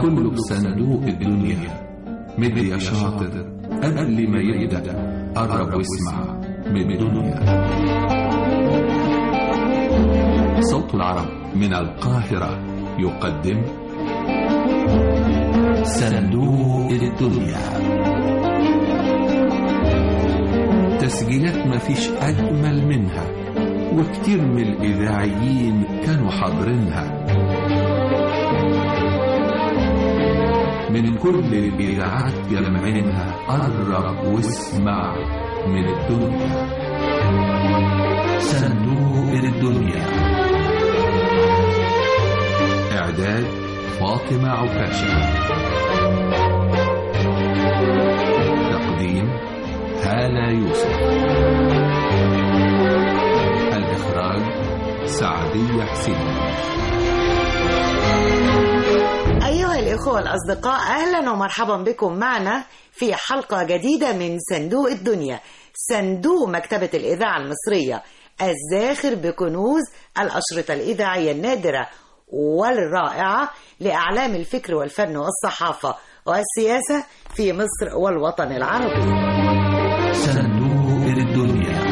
كله بصندوق الدنيا مد يا شاطر قبل ما يبدأ قرب واسمع من الدنيا صوت العرب من القاهرة يقدم صندوق الدنيا تسجيلات مفيش أجمل منها وكتير من الإذاعيين كانوا حاضرينها من كل الإذاعات جمعينها قرب واسمع من الدنيا صندوق الدنيا إعداد فاطمة عكاشة تقديم هالة يوسف الإخراج سعدية حسين أيها الإخوة الأصدقاء أهلا ومرحبا بكم معنا في حلقة جديدة من صندوق الدنيا صندوق مكتبة الإذاعة المصرية الزاخر بكنوز الأشرطة الإذاعية النادرة والرائعة لأعلام الفكر والفن والصحافة والسياسة في مصر والوطن العربي صندوق الدنيا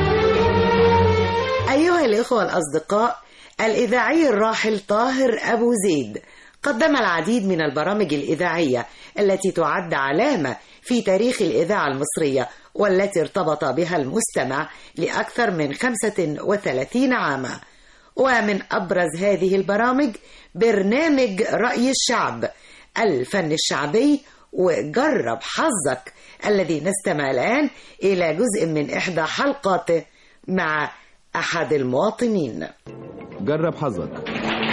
أيها الإخوة الأصدقاء الإذاعي الراحل طاهر أبو زيد قدم العديد من البرامج الإذاعية التي تعد علامة في تاريخ الإذاعة المصرية والتي ارتبط بها المستمع لأكثر من 35 عاما ومن أبرز هذه البرامج برنامج رأي الشعب الفن الشعبي وجرب حظك الذي نستمع الآن إلى جزء من إحدى حلقاته مع أحد المواطنين جرب حظك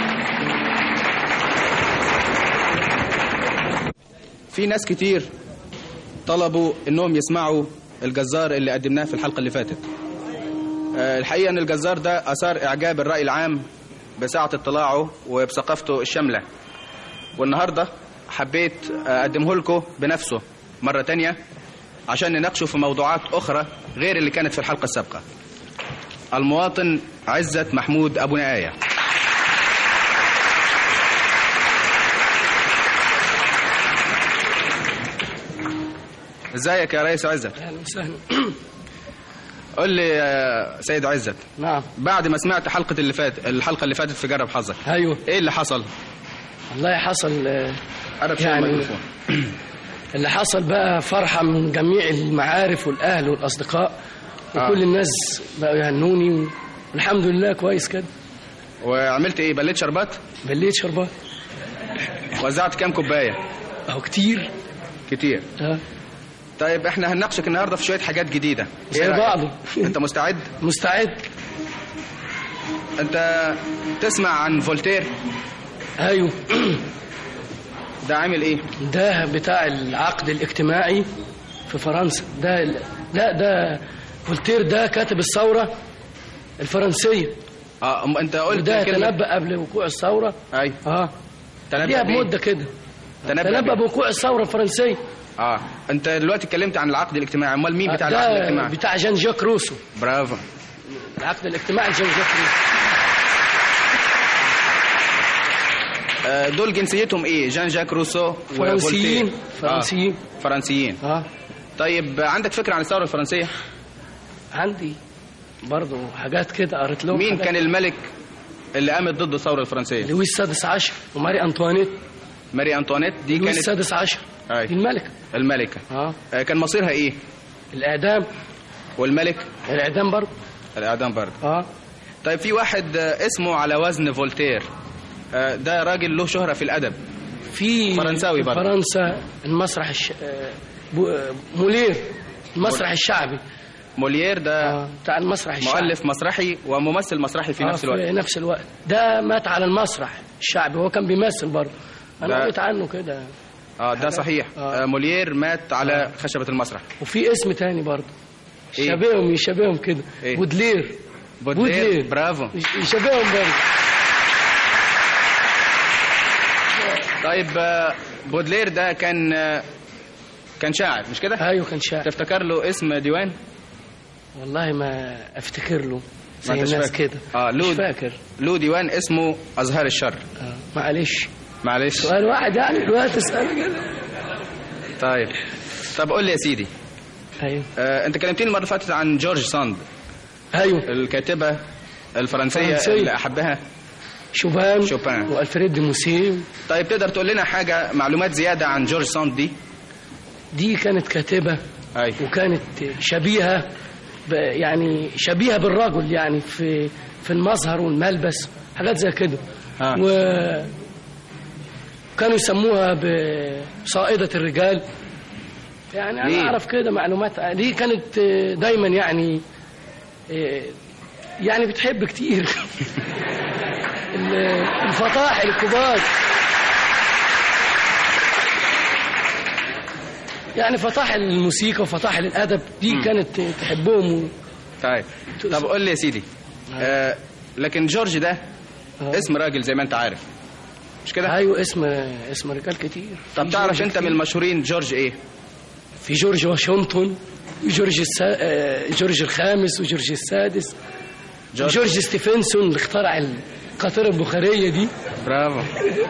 في ناس كتير طلبوا انهم يسمعوا الجزار اللي قدمناه في الحلقه اللي فاتت آه، الحقيقه ان الجزار ده اثار اعجاب الراي العام بسعه اطلاعه وبثقافته الشامله والنهارده حبيت اقدمه لكم بنفسه مره تانية عشان نناقشه في موضوعات اخرى غير اللي كانت في الحلقه السابقه المواطن عزت محمود ابو نعايه ازيك يا ريس عزت اهلا وسهلا قول لي يا سيد عزت نعم بعد ما سمعت حلقه اللي فات الحلقه اللي فاتت في جرب حظك ايوه ايه اللي حصل والله حصل آه، قرب شويه يعني- الميكروفون اللي حصل بقى فرحه من جميع المعارف والاهل والاصدقاء وكل آه. الناس بقوا يهنوني والحمد لله كويس كده وعملت ايه بليت شربات بليت شربات وزعت كام كوبايه اهو كتير كتير اه طيب احنا هنناقشك النهارده في شويه حاجات جديده زي إيه رأيك؟ بعضه. انت مستعد مستعد انت تسمع عن فولتير ايوه ده عامل ايه ده بتاع العقد الاجتماعي في فرنسا ده ال- لا ده فولتير ده كاتب الثوره الفرنسيه اه أم انت قلت وده كلمة- تنبأ قبل وقوع الثوره ايوه اه تنبأ ليها بإيه؟ بمده كده تنبأ تنبأ بإيه؟ بوقوع الثوره الفرنسيه اه انت دلوقتي اتكلمت عن العقد الاجتماعي امال مين بتاع ده العقد الاجتماعي بتاع جان جاك روسو برافو العقد الاجتماعي جان جاك روسو آه، دول جنسيتهم ايه جان جاك روسو فرنسيين وفولتير. فرنسيين آه. فرنسيين اه طيب عندك فكره عن الثوره الفرنسيه عندي برضو حاجات كده قريت لهم مين حاجات. كان الملك اللي قامت ضد الثوره الفرنسيه لويس السادس عشر وماري انطوانيت ماري انطوانيت دي لويس كانت السادس عشر أي. دي الملكه الملكه اه آه، كان مصيرها ايه الاعدام والملك الاعدام برضو الاعدام برضه اه طيب في واحد آه، اسمه على وزن فولتير آه، ده راجل له شهره في الادب في فرنساوي في برضو. فرنسا المسرح الش... آه، بو- آه، مولير المسرح الشعبي موليير ده آه. بتاع المسرح الشعبي مؤلف مسرحي وممثل مسرحي في آه، نفس الوقت في نفس الوقت ده مات على المسرح الشعبي هو كان بيمثل برضه انا ده- قريت عنه كده اه ده صحيح آه. آه، موليير مات على خشبه المسرح وفي اسم تاني برضه إيه؟ يشبههم يشبههم كده إيه؟ بودلير بودلير برافو يش- يشبههم برضه طيب آه، بودلير ده كان آه، كان شاعر مش كده ايوه كان شاعر تفتكر له اسم ديوان والله ما افتكر له ما زي أنتش الناس فاكر. كده اه مش له فاكر له ديوان اسمه ازهار الشر آه. معلش معلش سؤال واحد يعني الوقت تسأله كده طيب طب قول لي يا سيدي ايوه آه انت كلمتني المره اللي فاتت عن جورج ساند ايوه الكاتبه الفرنسيه فرنسية. اللي احبها شوبان شوبان. والفريد دي موسيه طيب تقدر تقول لنا حاجه معلومات زياده عن جورج ساند دي دي كانت كاتبه ايوه وكانت شبيهه ب- يعني شبيهه بالرجل يعني في في المظهر والملبس حاجات زي كده آه. و كانوا يسموها بصائدة الرجال يعني ليه؟ أنا أعرف كده معلومات دي كانت دايما يعني يعني بتحب كتير ال- الفطاحل الكبار يعني فطاحل الموسيقى وفطاحل الأدب دي كانت تحبهم و... طيب طب قول لي يا سيدي آه لكن جورج ده اسم راجل زي ما انت عارف مش كده ايوه اسم اسم رجال كتير طب في تعرف جورج انت من كتير. المشهورين جورج ايه في جورج واشنطن وجورج السا... آه، جورج الخامس وجورج السادس جورج. جورج ستيفنسون اللي اخترع القاطرة البخارية دي برافو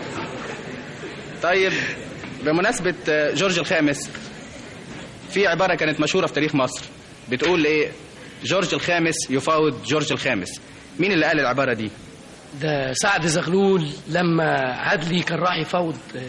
طيب بمناسبة آه، جورج الخامس في عبارة كانت مشهورة في تاريخ مصر بتقول ايه جورج الخامس يفاوض جورج الخامس مين اللي قال العبارة دي ده سعد زغلول لما عدلي كان راح يفاوض آه،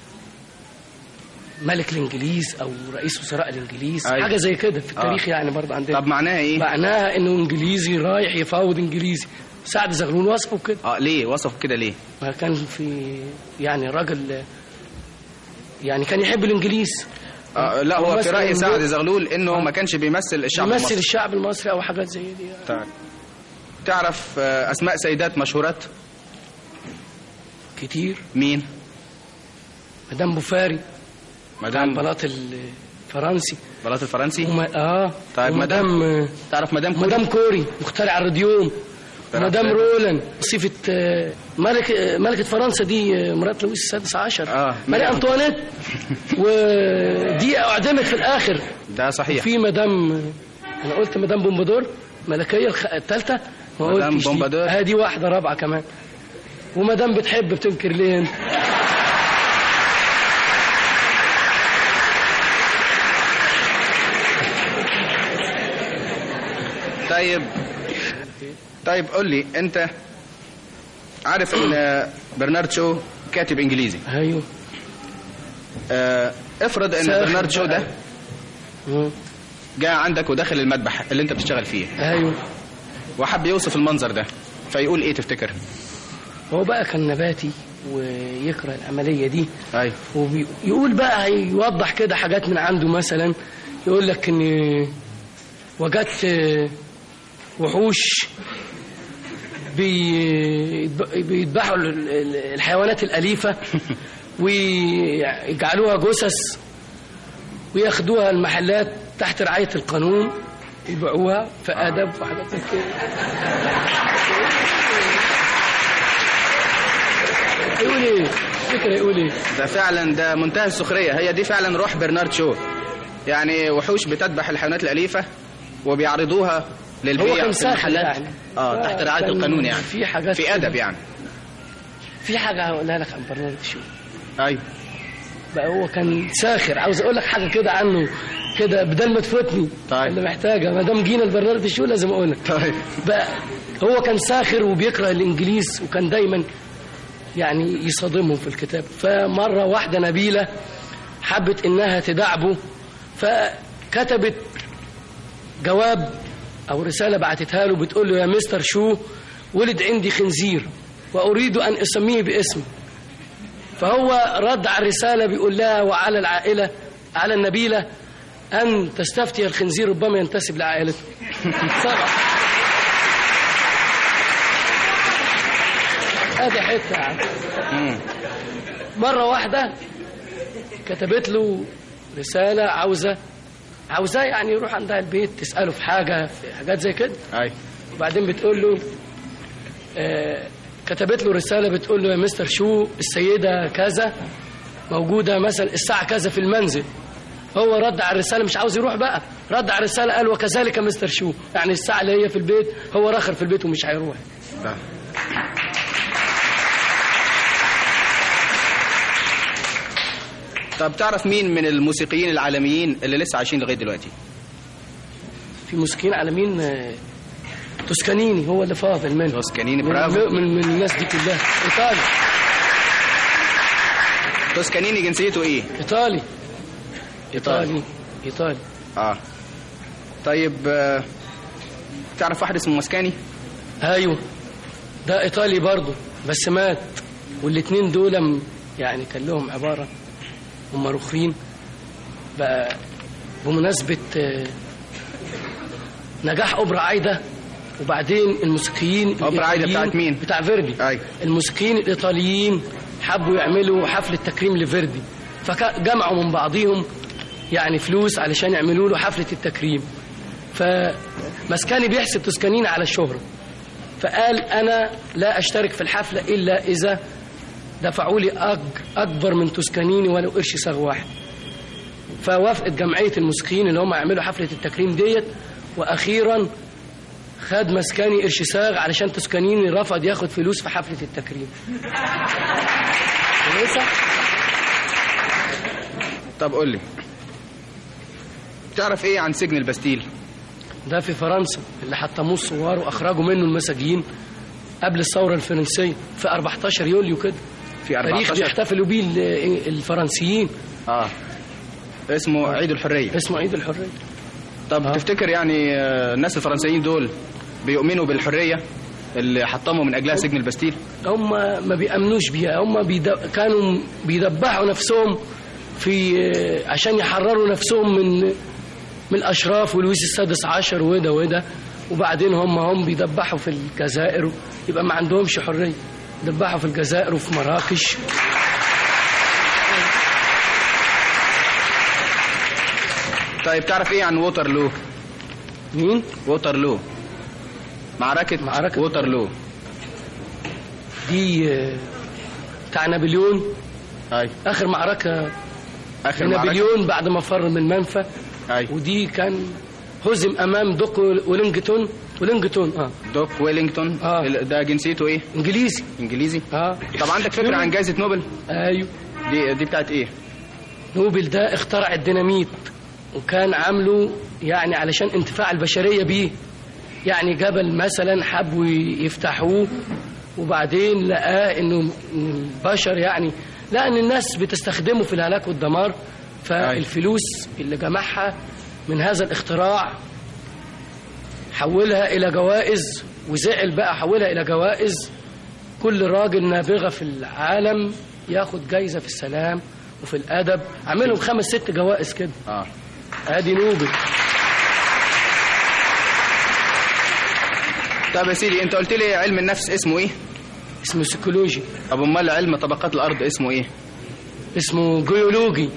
ملك الانجليز او رئيس وزراء الانجليز أيوة. حاجه زي كده في التاريخ آه. يعني برضه عندنا طب معناها ايه معناها انه انجليزي رايح يفاوض انجليزي سعد زغلول وصفه كده اه ليه وصف كده ليه ما كان في يعني راجل يعني كان يحب الانجليز آه لا هو في مثلاً رأي سعد دول- زغلول انه ما كانش بيمثل الشعب يمثل المصري الشعب المصري او حاجات زي دي يعني. طيب. تعرف آه، اسماء سيدات مشهورات كتير مين مدام بوفاري مدام بلاط الفرنسي بلاط الفرنسي وما اه طيب ومدام تعرف مدام كوري؟ مدام كوري مخترع الراديوم مخترع مدام الراديو. رولان وصيفة آه، ملك آه، ملكة فرنسا دي آه، مرات لويس السادس عشر آه، ماري ملك- أنطوانيت ودي أعدمت في الآخر ده صحيح في مدام أنا قلت مدام بومبادور ملكية الخ- الثالثة ما مدام قلتش دي. بومبادور. آه، دي واحدة رابعة كمان ومدام بتحب بتنكر ليه انت طيب طيب قول لي انت عارف ان برنارد شو كاتب انجليزي ايوه آه، افرض ان ساخر برنارد شو ده بقى. مم. جاء عندك ودخل المذبح اللي انت بتشتغل فيه ايوه وحب يوصف المنظر ده فيقول ايه تفتكر هو بقى كان نباتي ويكره العملية دي ايوه ويقول بقى يوضح كده حاجات من عنده مثلا يقول لك ان وجدت وحوش بي- بيذبحوا ال- ال- الحيوانات الأليفة ويجعلوها جثث وياخدوها المحلات تحت رعاية القانون يبيعوها في أدب وحاجات زي كده يقول ايه؟ فكرة يقول ايه؟ ده فعلا ده منتهى السخريه هي دي فعلا روح برنارد شو يعني وحوش بتذبح الحيوانات الاليفه وبيعرضوها للبيع هو كان في ساخر المحلات يعني اه تحت رعايه كان القانون يعني في حاجات في ادب كده. يعني في حاجة هقولها لك عن برنارد شو ايوه بقى هو كان ساخر عاوز اقول لك حاجة كده عنه كده بدل ما تفوتني طيب. اللي محتاجة ما دام جينا لبرنارد شو لازم اقولها طيب بقى هو كان ساخر وبيكره الانجليز وكان دايما يعني يصادمهم في الكتاب فمرة واحدة نبيلة حبت انها تدعبه فكتبت جواب او رسالة بعتتها له بتقول له يا مستر شو ولد عندي خنزير واريد ان اسميه باسمي فهو رد على الرسالة بيقول لها وعلى العائلة على النبيلة أن تستفتي الخنزير ربما ينتسب لعائلته طبعا ادي حته يعني. مم. مره واحده كتبت له رساله عاوزه عاوزاه يعني يروح عندها البيت تساله في حاجه في حاجات زي كده ايوه وبعدين بتقول له آه كتبت له رساله بتقول له يا مستر شو السيده كذا موجوده مثلا الساعه كذا في المنزل هو رد على الرساله مش عاوز يروح بقى رد على الرساله قال وكذلك مستر شو يعني الساعه اللي هي في البيت هو راخر في البيت ومش هيروح ده. طب تعرف مين من الموسيقيين العالميين اللي لسه عايشين لغايه دلوقتي في موسيقيين عالميين آه، توسكانيني هو اللي فاضل منه توسكانيني، من- برافو. من, من الناس دي كلها ايطالي توسكانيني جنسيته ايه ايطالي إيطالي. ايطالي ايطالي اه طيب آه، تعرف واحد اسمه مسكاني ايوه ده ايطالي برضه بس مات والاتنين دول م- يعني كان لهم عباره هم رخرين بقى بمناسبه آه، نجاح اوبرا عايده وبعدين الموسيقيين أوبرا عايدة الإيطاليين- بتاعت مين؟ بتاع فيردي أيوة. الموسيقيين الايطاليين حبوا يعملوا حفله تكريم لفيردي فجمعوا من بعضهم يعني فلوس علشان يعملوا له حفله التكريم فمسكاني بيحسب توسكانين على الشهره فقال انا لا اشترك في الحفله الا اذا دفعوا لي أج اكبر من توسكانيني ولو قرش صاغ واحد فوافقت جمعيه الموسيقيين اللي هم يعملوا حفله التكريم ديت واخيرا خد مسكاني قرش صاغ علشان توسكانيني رفض ياخد فلوس في حفله التكريم كويسه طب قول لي تعرف ايه عن سجن البستيل ده في فرنسا اللي حطموه الثوار واخرجوا منه المساجين قبل الثوره الفرنسيه في 14 يوليو كده في تاريخ 14 بيحتفلوا بيه ال- الفرنسيين اه اسمه عيد الحريه اسمه عيد الحريه طب آه. تفتكر يعني آه، الناس الفرنسيين دول بيؤمنوا بالحريه اللي حطموا من اجلها سجن البستيل هم ما بيأمنوش بيها هم بيد... كانوا بيدبحوا نفسهم في عشان يحرروا نفسهم من من الاشراف ولويس السادس عشر وده وده وبعدين هم هم بيدبحوا في الجزائر يبقى ما عندهمش حريه دبحوا في الجزائر وفي مراكش طيب تعرف ايه عن ووترلو مين؟ ووترلو معركه معركة ووترلو دي آه، بتاع نابليون اي اخر معركه اخر معركه نابليون بعد ما فر من المنفى اي ودي كان هزم امام دوق ولينجتون ولينجتون اه دوك ويلينغتون آه. ال- ده جنسيته ايه انجليزي انجليزي اه طب عندك فكره عن جائزه نوبل ايوه دي دي بتاعت ايه نوبل ده اخترع الديناميت وكان عامله يعني علشان انتفاع البشريه بيه يعني جبل مثلا حبوا يفتحوه وبعدين لقاه انه إن البشر يعني لقى ان الناس بتستخدمه في الهلاك والدمار فالفلوس اللي جمعها من هذا الاختراع حولها الى جوائز وزعل بقى حولها الى جوائز كل راجل نابغه في العالم ياخد جايزه في السلام وفي الادب عاملهم خمس ست جوائز كده اه ادي نوبل طب يا سيدي انت قلت لي علم النفس اسمه ايه اسمه سيكولوجي طب امال علم طبقات الارض اسمه ايه اسمه جيولوجي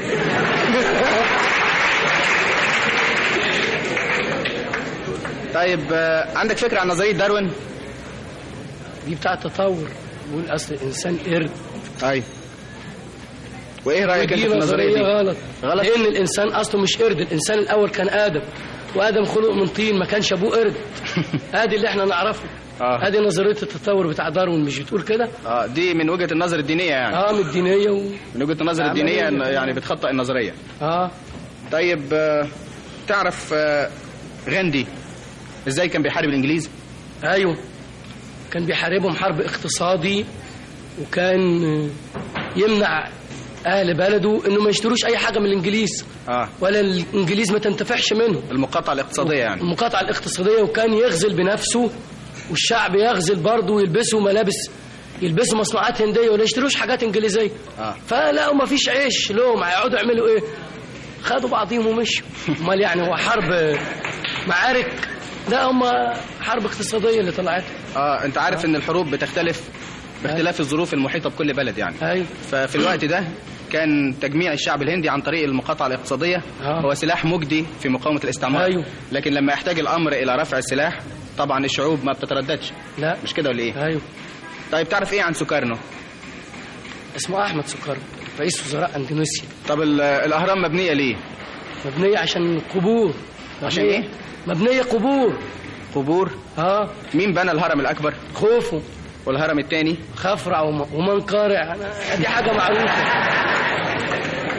طيب آه، عندك فكره عن نظريه داروين دي بتاع التطور بيقول اصل الانسان قرد اي وايه رايك انت دي في النظريه دي غلط غلط؟ لان الانسان اصله مش قرد الانسان الاول كان ادم وادم خلق من طين ما كانش ابوه قرد ادي اللي احنا نعرفه آه. ادي نظريه التطور بتاع داروين مش بتقول كده اه دي من وجهه النظر الدينيه يعني اه من الدينيه و... من وجهه النظر عملية. الدينيه إن- يعني بتخطئ النظريه اه طيب آه، تعرف آه، غاندي ازاي كان بيحارب الانجليز ايوه كان بيحاربهم حرب اقتصادي وكان يمنع اهل بلده انه ما يشتروش اي حاجه من الانجليز اه ولا الانجليز ما تنتفعش منهم المقاطعه الاقتصاديه يعني المقاطعه الاقتصاديه وكان يغزل بنفسه والشعب يغزل برضه ويلبسوا ملابس يلبسوا مصنوعات هنديه ولا يشتروش حاجات انجليزيه آه. فلقوا ما فيش عيش لهم هيقعدوا يعملوا ايه خدوا بعضهم ومشوا امال يعني هو حرب معارك لا هم حرب اقتصاديه اللي طلعت اه انت عارف ان الحروب بتختلف باختلاف الظروف المحيطه بكل بلد يعني ايوه ففي الوقت ده كان تجميع الشعب الهندي عن طريق المقاطعه الاقتصاديه آه. هو سلاح مجدي في مقاومه الاستعمار أيوه. لكن لما يحتاج الامر الى رفع السلاح طبعا الشعوب ما بتترددش لا مش كده ولا ايه ايوه طيب تعرف ايه عن سوكارنو اسمه احمد سكر رئيس وزراء اندونيسيا طب ال- الاهرام مبنيه ليه مبنيه عشان قبور عشان مبنية- إيه؟ مبنيه قبور قبور اه مين بنى الهرم الاكبر خوفو والهرم الثاني خفرع وم- ومنقارع أنا- دي حاجه معروفه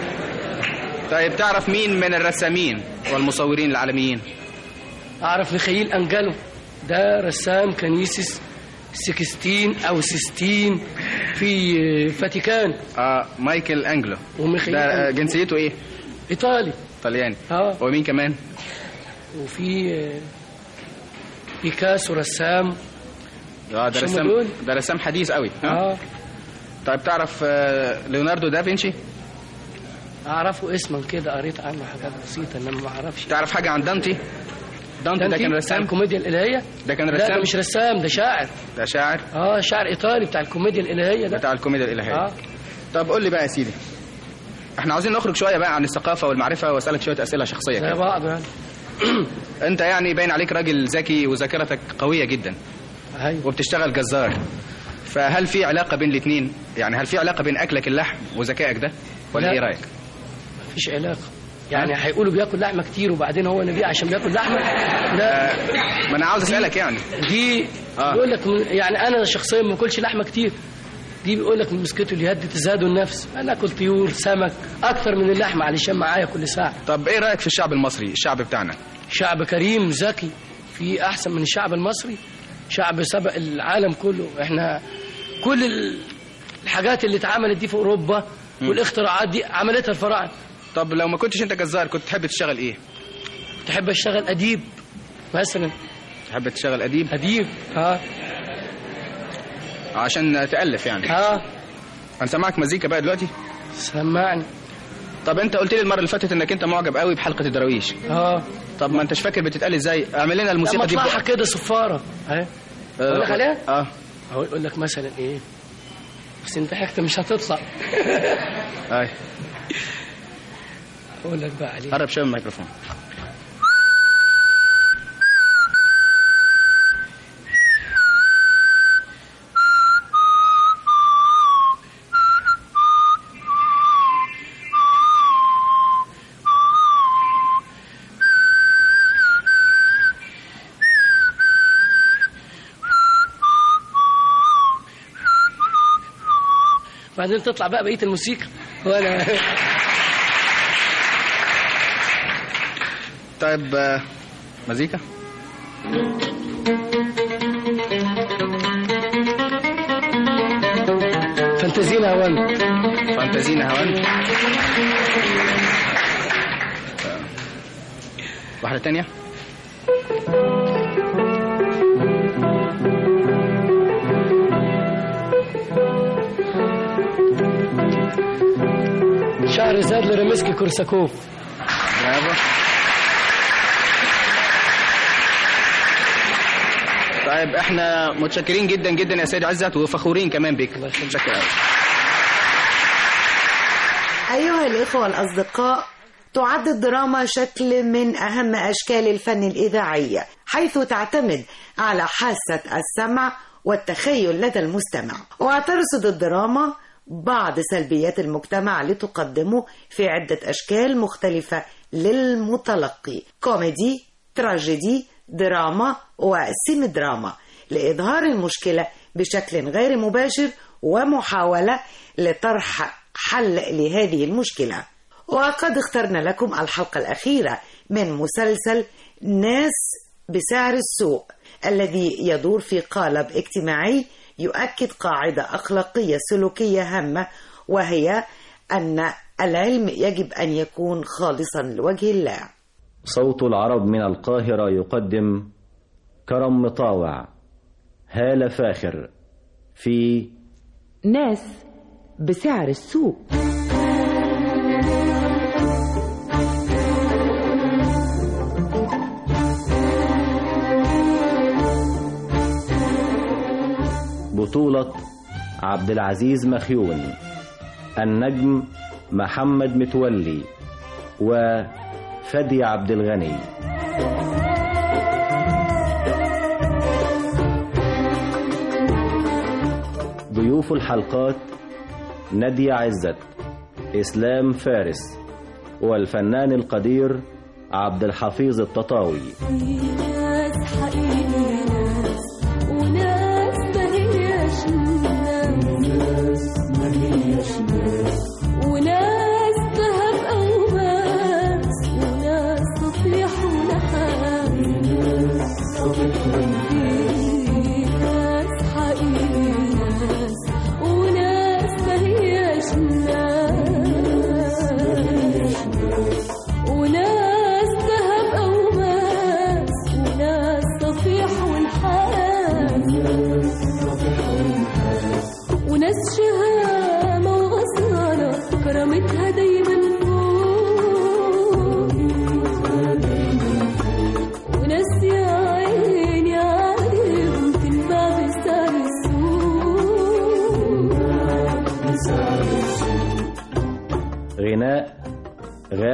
طيب تعرف مين من الرسامين والمصورين العالميين اعرف ميخائيل انجلو ده رسام كنيسة سكستين او سيستين في فاتيكان اه مايكل انجلو وميخائيل ده آه، أنجلو. جنسيته ايه ايطالي طلياني اه ومين كمان وفي آه، بيكاسو رسام اه ده شو رسام دول؟ ده رسام حديث قوي ها اه طيب تعرف آه، ليوناردو دافنشي اعرفه اسما كده قريت عنه حاجات بسيطه انما ما اعرفش تعرف حاجه عن دانتي دانتي ده دانتي كان بتاع رسام الكوميديا الالهيه ده كان لا رسام ده مش رسام ده شاعر ده شاعر اه شاعر ايطالي بتاع الكوميديا الالهيه ده بتاع الكوميديا الالهيه اه طب قول لي بقى يا سيدي احنا عاوزين نخرج شويه بقى عن الثقافه والمعرفه واسالك شويه اسئله شخصيه زي كده بعض يعني انت يعني باين عليك راجل ذكي وذاكرتك قويه جدا ايوه وبتشتغل جزار فهل في علاقه بين الاثنين يعني هل في علاقه بين اكلك اللحم وذكائك ده ولا لا. ايه رايك مفيش علاقه يعني هيقولوا بياكل لحمه كتير وبعدين هو نبي عشان بياكل لحمه لا ما انا عاوز اسالك يعني دي آه. بيقول لك من- يعني انا شخصيا ما باكلش لحمه كتير دي بيقول لك من مسكته اليد تزهد النفس انا اكل طيور سمك اكتر من اللحمه علشان معايا كل ساعه طب ايه رايك في الشعب المصري الشعب بتاعنا شعب كريم ذكي في احسن من الشعب المصري شعب سبق العالم كله احنا كل ال- الحاجات اللي اتعملت دي في اوروبا والاختراعات دي عملتها الفراعنه طب لو ما كنتش انت جزار كنت تحب تشتغل ايه تحب اشتغل اديب مثلا تحب تشتغل اديب اديب ها عشان تالف يعني ها هنسمعك مزيكا بقى دلوقتي سمعني طب انت قلت لي المره اللي فاتت انك انت معجب قوي بحلقه الدراويش ها طب ما انتش فاكر بتتقال ازاي اعمل لنا لما الموسيقى دي اطلعها بقى. كده صفاره اهي آه، أقول لك عليها؟ اه هو يقول لك مثلا ايه بس انت حكت مش هتطلع اي اقول لك بقى عليه قرب شويه من الميكروفون بعدين تطلع بقى بقيه الموسيقى وانا طيب آه، مزيكا فانتزينا وان فانتازينا هوان واحدة تانية شهر زاد لرمسكي كورساكوف برافو طيب احنا متشكرين جدا جدا يا سيد عزت وفخورين كمان بيك الله يخليك. متشكر أوي. أيها الإخوة الأصدقاء تعد الدراما شكل من أهم أشكال الفن الإذاعي حيث تعتمد على حاسة السمع والتخيل لدى المستمع وترصد الدراما بعض سلبيات المجتمع لتقدمه في عدة أشكال مختلفة للمتلقي كوميدي تراجيدي دراما وسيمدراما لإظهار المشكلة بشكل غير مباشر ومحاولة لطرح حل لهذه المشكلة وقد اخترنا لكم الحلقة الأخيرة من مسلسل ناس بسعر السوق الذي يدور في قالب اجتماعي يؤكد قاعدة أخلاقية سلوكية هامة وهي أن العلم يجب أن يكون خالصا لوجه الله صوت العرب من القاهرة يقدم كرم مطاوع هالة فاخر في ناس بسعر السوق بطولة عبد العزيز مخيون النجم محمد متولي وفدي عبد الغني ضيوف الحلقات نادية عزت إسلام فارس والفنان القدير عبد الحفيظ التطاوي ناس حقيقي ناس وناس ما هياش ناس وناس ذهب أو ماس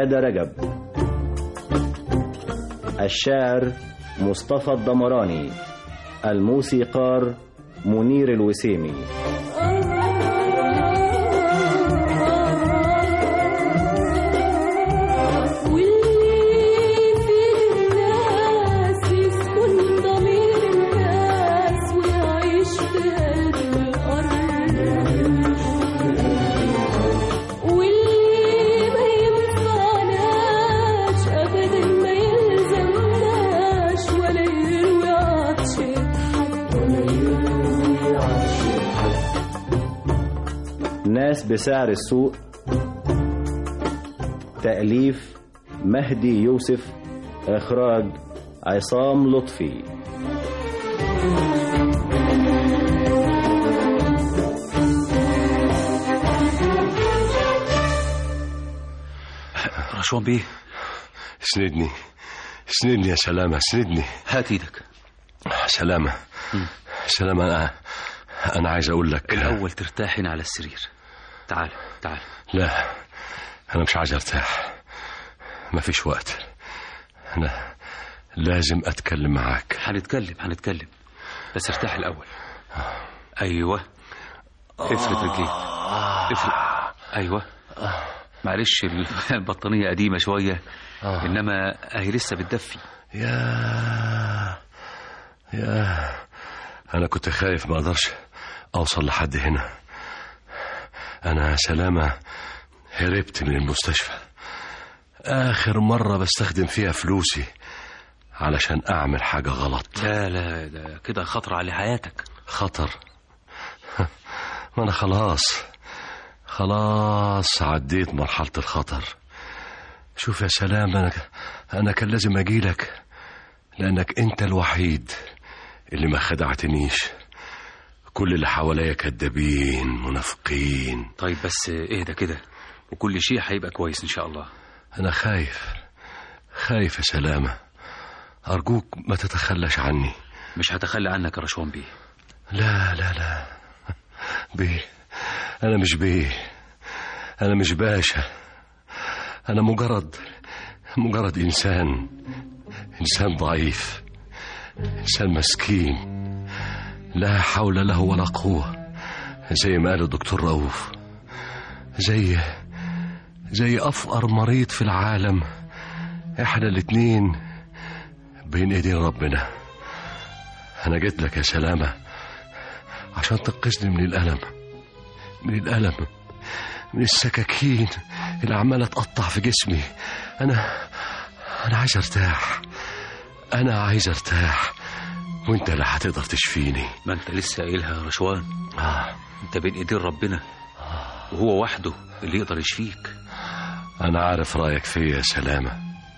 حمادة رجب الشاعر مصطفى الدمراني الموسيقار منير الوسيمي واللي في الناس يسكن ضمير الناس ويعيش في قلب الأرض واللي ما ينفعناش أبدا ما يلزمناش ولا يروي عطشة حد ولا يروي عطشة ناس بسعر السوق تأليف مهدي يوسف إخراج عصام لطفي رشوان بيه اسندني اسندني يا سلامة اسندني هات ايدك سلامة سلامة أنا أنا عايز أقول لك الأول ترتاح هنا على السرير تعال تعال لا أنا مش عايز أرتاح مفيش وقت أنا لازم أتكلم معاك هنتكلم هنتكلم بس ارتاح الأول أيوة افرد رجليك افرد أيوة معلش ال- البطانية قديمة شوية إنما أهي لسه بتدفي يا يا أنا كنت خايف ما أقدرش أوصل لحد هنا أنا سلامة هربت من المستشفى آخر مرة بستخدم فيها فلوسي علشان أعمل حاجة غلط لا لا ده كده خطر على حياتك خطر ما أنا خلاص خلاص عديت مرحلة الخطر شوف يا سلام أنا أنا كان لازم أجيلك لأنك أنت الوحيد اللي ما خدعتنيش كل اللي حواليا كدابين منافقين طيب بس اهدى كده وكل شيء هيبقى كويس إن شاء الله أنا خايف خايف يا سلامة أرجوك ما تتخلاش عني مش هتخلى عنك يا رشوان بيه لا لا لا بيه أنا مش بيه أنا مش باشا أنا مجرد مجرد إنسان إنسان ضعيف إنسان مسكين لا حول له ولا قوة زي ما قال الدكتور رؤوف زي زي أفقر مريض في العالم إحنا الاتنين بين إيدين ربنا أنا جيت لك يا سلامة عشان تنقذني من الألم من الألم من السكاكين اللي عمالة تقطع في جسمي أنا أنا عايز أرتاح أنا عايز أرتاح وأنت اللي هتقدر تشفيني ما أنت لسه قايلها يا رشوان آه. أنت بين إيدين ربنا وهو وحده اللي يقدر يشفيك أنا عارف رأيك فيا يا سلامة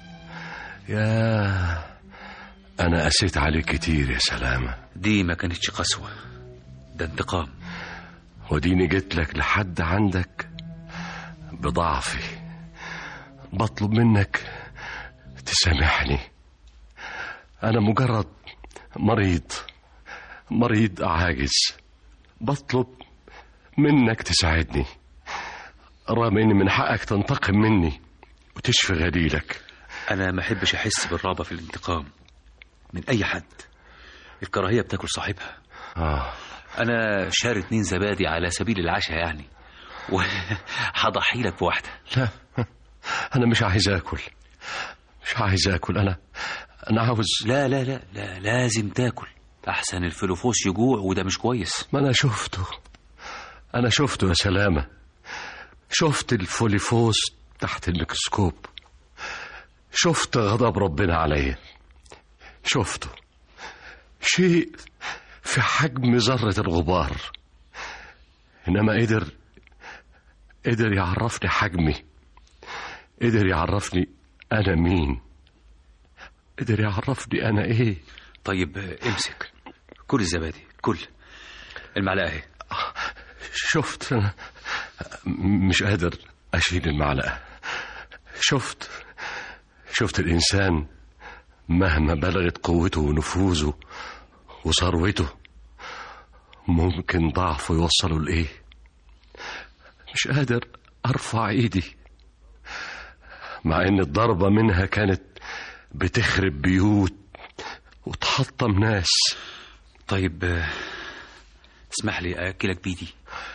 يا أنا قسيت عليك كتير يا سلامة دي ما كانتش قسوة ده انتقام وديني جيت لك لحد عندك بضعفي بطلب منك تسامحني أنا مجرد مريض مريض عاجز بطلب منك تساعدني رغم ان من حقك تنتقم مني وتشفي غليلك أنا ما أحبش أحس بالرغبة في الانتقام من أي حد الكراهية بتاكل صاحبها آه. أنا شاري اتنين زبادي على سبيل العشاء يعني وهضحي لك بواحدة لا أنا مش عايز آكل مش عايز آكل أنا أنا عاوز لا لا لا لا لازم تاكل أحسن الفلوفوس يجوع وده مش كويس ما أنا شفته أنا شفته يا سلامة شفت الفوليفوس تحت الميكروسكوب شفت غضب ربنا عليا شفته شيء في حجم ذرة الغبار إنما قدر قدر يعرفني حجمي قدر يعرفني أنا مين قدر يعرفني أنا إيه طيب امسك كل الزبادي كل المعلقة اهي شفت أنا مش قادر أشيل المعلقة شفت شفت الإنسان مهما بلغت قوته ونفوذه وثروته ممكن ضعفه يوصله لإيه مش قادر أرفع إيدي مع ان الضربة منها كانت بتخرب بيوت وتحطم ناس طيب آه، اسمح لي أكلك بيدي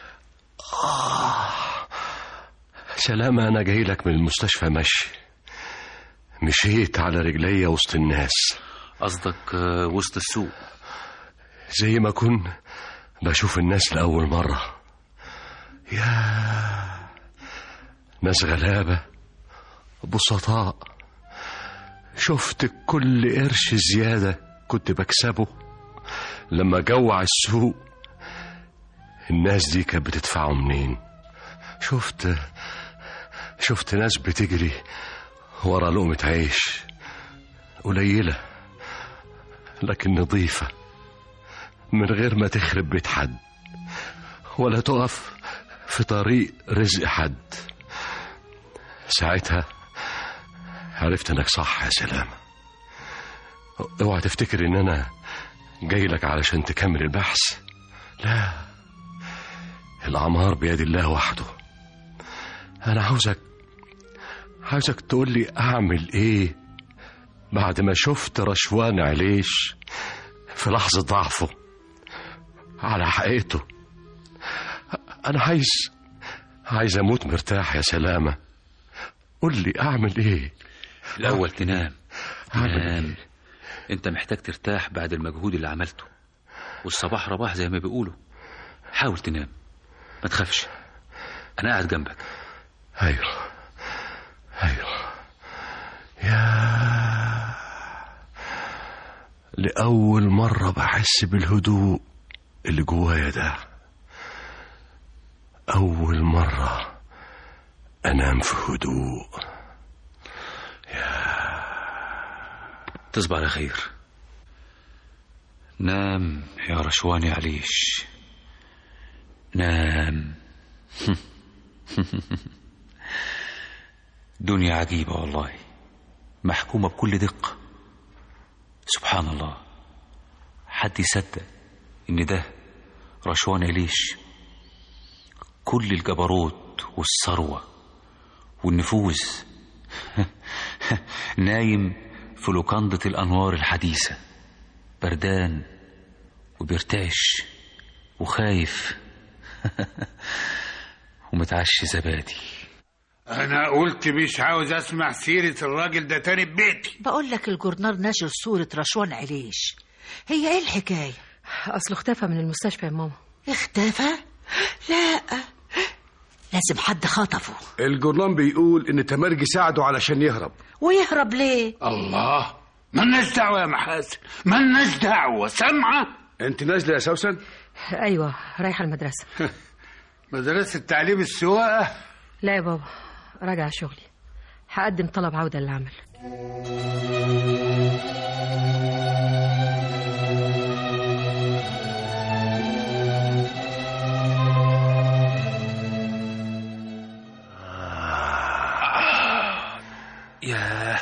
سلامة أنا جاي لك من المستشفى مشي مشيت على رجلي وسط الناس قصدك آه، وسط السوق زي ما كن بشوف الناس لأول مرة يا ناس غلابة بسطاء شفت كل قرش زيادة كنت بكسبه لما جوع السوق الناس دي كانت بتدفعه منين شفت شفت ناس بتجري ورا لقمة عيش قليلة لكن نظيفة من غير ما تخرب بيت حد ولا تقف في طريق رزق حد ساعتها عرفت انك صح يا سلامة اوعى تفتكر ان انا جاي لك علشان تكمل البحث لا الأعمار بيد الله وحده أنا عاوزك عاوزك تقول لي أعمل إيه بعد ما شفت رشوان عليش في لحظة ضعفه على حقيقته أنا عايز عايز أموت مرتاح يا سلامة قول لي أعمل إيه الأول تنام تنام أنت محتاج ترتاح بعد المجهود اللي عملته والصباح رباح زي ما بيقولوا حاول تنام ما تخافش أنا قاعد جنبك أيوه أيوه يا لأول مرة بحس بالهدوء اللي جوايا ده أول مرة أنام في هدوء تصبح على خير نام يا رشواني عليش نام دنيا عجيبة والله محكومة بكل دقة سبحان الله حد يصدق إن ده رشوان عليش كل الجبروت والثروة والنفوذ نايم في لوكندة الأنوار الحديثة بردان وبيرتعش وخايف ومتعشي زبادي انا قلت مش عاوز اسمع سيرة الراجل ده تاني ببيتي بقول لك الجورنال ناشر صورة رشوان عليش هي ايه الحكاية اصله اختفى من المستشفى يا ماما اختفى لا لازم حد خطفه الجورنال بيقول ان تمرجي ساعده علشان يهرب ويهرب ليه الله مالناش دعوة يا محاسن مالناش دعوة سامعة انت نازله يا سوسن ايوه رايحه المدرسه مدرسة تعليم السواقة لا يا بابا راجع شغلي هقدم طلب عوده للعمل ياه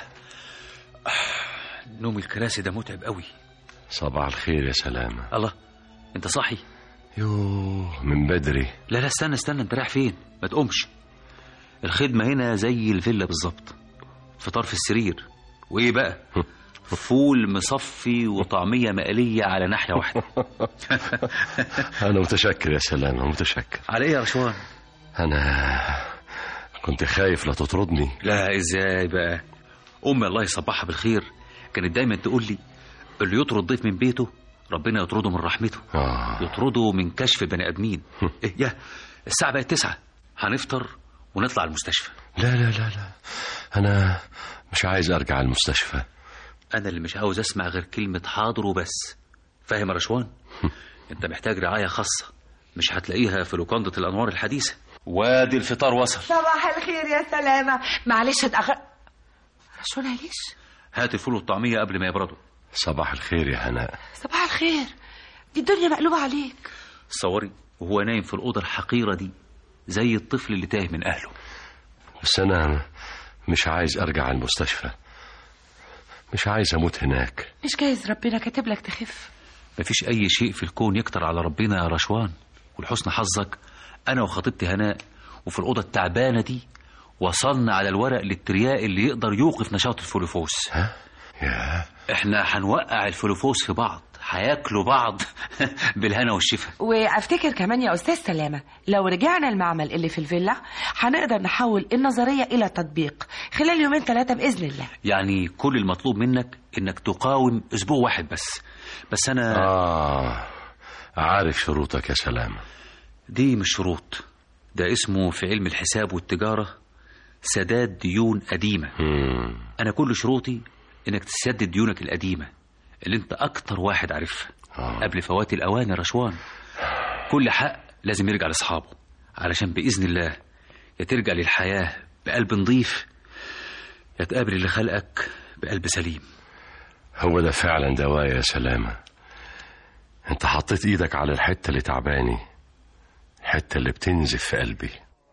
نوم الكراسي ده متعب قوي صباح الخير يا سلامة الله انت صاحي يوه من بدري لا لا استنى استنى انت رايح فين ما تقومش الخدمة هنا زي الفيلا بالظبط فطار في السرير وايه بقى فول مصفي وطعمية مقلية على ناحية واحدة أنا متشكر يا سلامة متشكر على ايه يا رشوان أنا كنت خايف لا تطردني لا ازاي بقى امي الله يصبحها بالخير كانت دايما تقول لي اللي يطرد ضيف من بيته ربنا يطرده من رحمته آه. يطرده من كشف بني ادمين إيه يا الساعه بقت تسعة هنفطر ونطلع المستشفى لا لا لا لا أنا مش عايز أرجع المستشفى انا اللي مش عاوز اسمع غير كلمه حاضر وبس فاهم يا رشوان انت محتاج رعايه خاصه مش هتلاقيها في لوكانده الانوار الحديثه وادي الفطار وصل صباح الخير يا سلامة معلش اتأخر رشوان عليش هات الفول والطعميه قبل ما يبردوا صباح الخير يا هناء صباح الخير دي الدنيا مقلوبة عليك تصوري وهو نايم في الاوضه الحقيره دي زي الطفل اللي تاه من اهله بس أنا مش عايز أرجع المستشفى مش عايز أموت هناك مش جايز ربنا كاتب لك تخف مفيش اي شيء في الكون يكتر على ربنا يا رشوان ولحسن حظك انا وخطيبتي هناء وفي الاوضه التعبانه دي وصلنا على الورق للترياق اللي يقدر يوقف نشاط الفلوفوس يا احنا هنوقع الفلوفوس في بعض هياكلوا بعض بالهنا والشفا وافتكر كمان يا استاذ سلامه لو رجعنا المعمل اللي في الفيلا هنقدر نحول النظريه الى تطبيق خلال يومين ثلاثه باذن الله يعني كل المطلوب منك انك تقاوم اسبوع واحد بس بس انا آه عارف شروطك يا سلام دي مش شروط ده اسمه في علم الحساب والتجارة سداد ديون قديمة مم. أنا كل شروطي إنك تسدد ديونك القديمة اللي أنت أكتر واحد عارفها آه. قبل فوات الأوان يا رشوان كل حق لازم يرجع لأصحابه علشان بإذن الله يا ترجع للحياة بقلب نظيف يا تقابل اللي خلقك بقلب سليم هو ده فعلا دواء يا سلامة انت حطيت ايدك على الحتة اللي تعباني الحتة اللي بتنزف في قلبي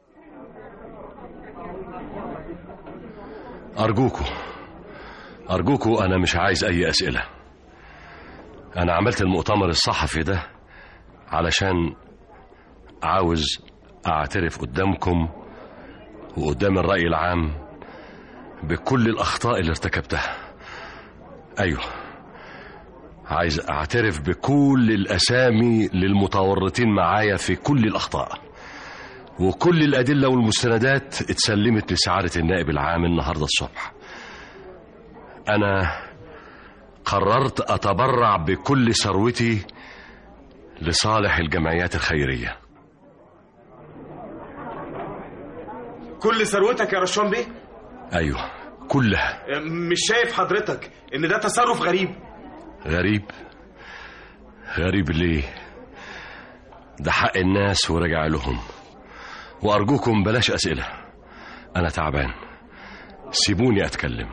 أرجوكوا أرجوكوا أنا مش عايز أي أسئلة أنا عملت المؤتمر الصحفي ده علشان عاوز أعترف قدامكم وقدام الرأي العام بكل الأخطاء اللي ارتكبتها أيوه عايز أعترف بكل الأسامي للمتورطين معايا في كل الأخطاء وكل الأدلة والمستندات اتسلمت لسعادة النائب العام النهاردة الصبح أنا قررت أتبرع بكل ثروتي لصالح الجمعيات الخيرية كل ثروتك يا رشوان بيه أيوه كلها مش شايف حضرتك ان ده تصرف غريب غريب غريب ليه ده حق الناس ورجع لهم وأرجوكم بلاش أسئلة أنا تعبان سيبوني أتكلم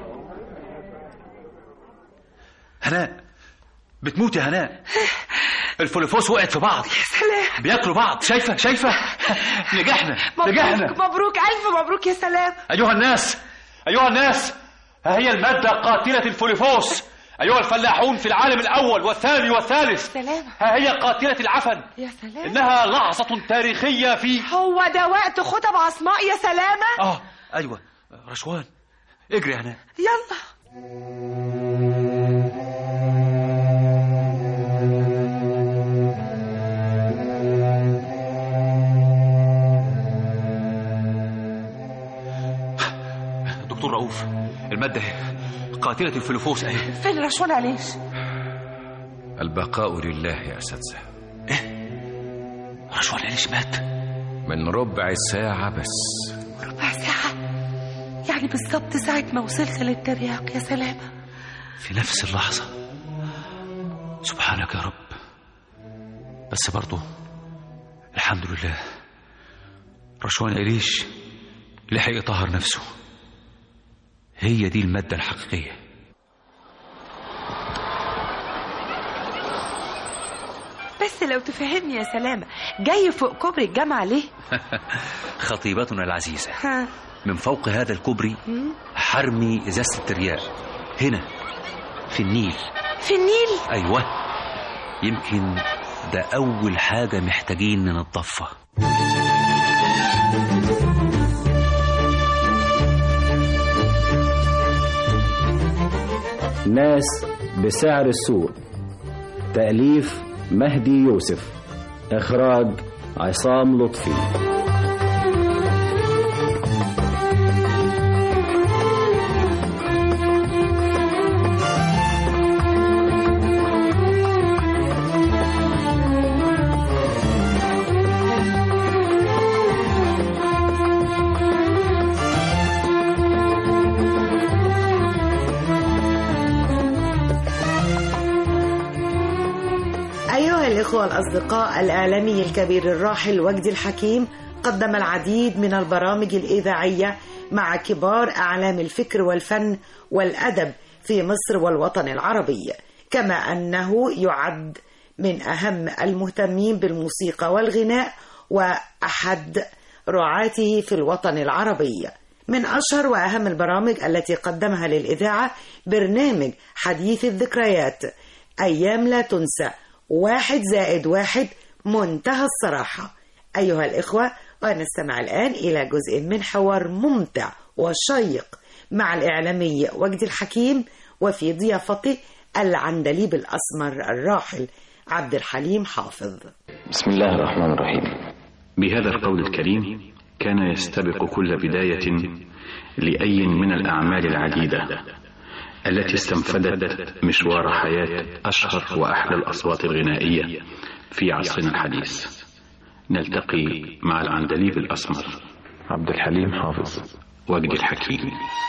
هناء بتموت يا هناء الفلوفوس وقعت في بعض سلام بياكلوا بعض شايفة شايفة نجحنا نجحنا مبروك مبروك الف مبروك يا سلام أيها الناس أيها الناس ها هي المادة قاتلة الفوليفوس أيها الفلاحون في العالم الأول والثاني والثالث سلام ها هي قاتلة العفن يا سلام إنها لحظة تاريخية في هو ده وقت خطب عصماء يا سلامة آه أيوة رشوان اجري هنا يلا دكتور رؤوف المادة هي قاتلة الفلوفوس أهي فين رشوان عليش البقاء لله يا أساتذة رشوان عليش مات من ربع ساعة بس ربع ساعة يعني بالظبط ساعة ما وصلت للترياق يا سلامة في نفس اللحظة سبحانك يا رب بس برضو الحمد لله رشوان عليش لحق يطهر نفسه هي دي المادة الحقيقية بس لو تفهمني يا سلامة جاي فوق كوبري الجامعة ليه؟ خطيبتنا العزيزة ها من فوق هذا الكوبري مم. حرمي إزازة الترياق هنا في النيل في النيل أيوة يمكن ده أول حاجة محتاجين ننضفها ناس بسعر السوق تأليف مهدي يوسف إخراج عصام لطفي أيها الإخوة الأصدقاء الإعلامي الكبير الراحل وجدي الحكيم قدم العديد من البرامج الإذاعية مع كبار أعلام الفكر والفن والأدب في مصر والوطن العربي كما أنه يعد من أهم المهتمين بالموسيقى والغناء وأحد رعاته في الوطن العربي من أشهر وأهم البرامج التي قدمها للإذاعة برنامج حديث الذكريات أيام لا تنسى واحد زائد واحد منتهى الصراحة أيها الإخوة ونستمع الآن إلى جزء من حوار ممتع وشيق مع الإعلامي وجدي الحكيم وفي ضيافته العندليب الأسمر الراحل عبد الحليم حافظ بسم الله الرحمن الرحيم بهذا القول الكريم كان يستبق كل بداية لأي من الأعمال العديدة التي استنفدت مشوار حياة أشهر وأحلى الأصوات الغنائية في عصرنا الحديث نلتقي مع العندليب الأسمر عبد الحليم حافظ وجدي الحكيم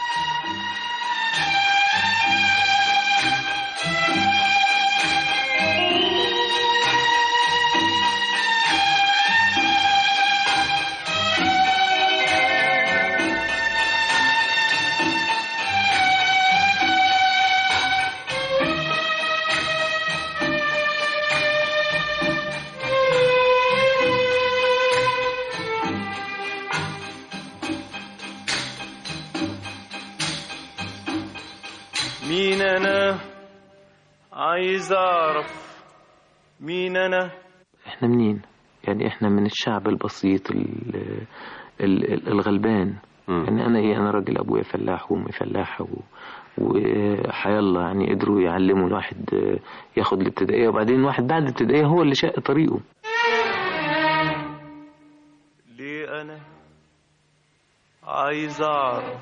مين انا عايز اعرف مين انا احنا منين يعني احنا من الشعب البسيط ال- ال- ال- الغلبان يعني انا ايه انا راجل ابويا فلاح وامي فلاحه و... وحيا الله يعني قدروا يعلموا الواحد آه، ياخد الابتدائيه وبعدين الواحد بعد الابتدائيه هو اللي شق طريقه ليه انا عايز اعرف